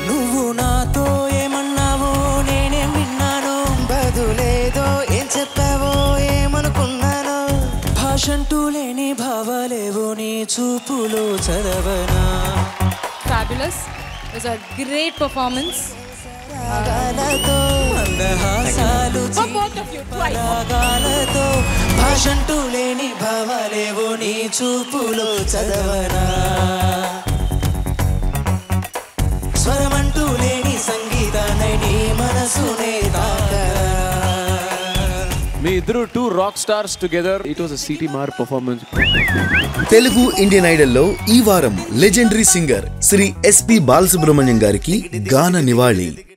నువ్వు నాతో ఏమన్నావో నేనేం విన్నాను బదులేదో ఏం చెప్పావో ఏమనుకున్నాను భాషంటూ లేని భావాలేవో నీ చూపులో చదవనా Fabulous. It was a great performance. రాగాలతో మందహాసాలు For both of you, twice. రాగాలతో భాషంటూ లేని భావాలేవో నీ చూపులో చదవనా స్వరమంటూ లేని సంగీతాన్ని నీ మనసునే తాకరా మీ ఇద్దరు two rock stars together it was సిటీ మార్ పర్ఫార్మెన్స్ తెలుగు ఇండియన్ ఐడల్లో ఈ వారం legendary singer Shri SP Balasubrahmanyam గారికి గాన నివాళి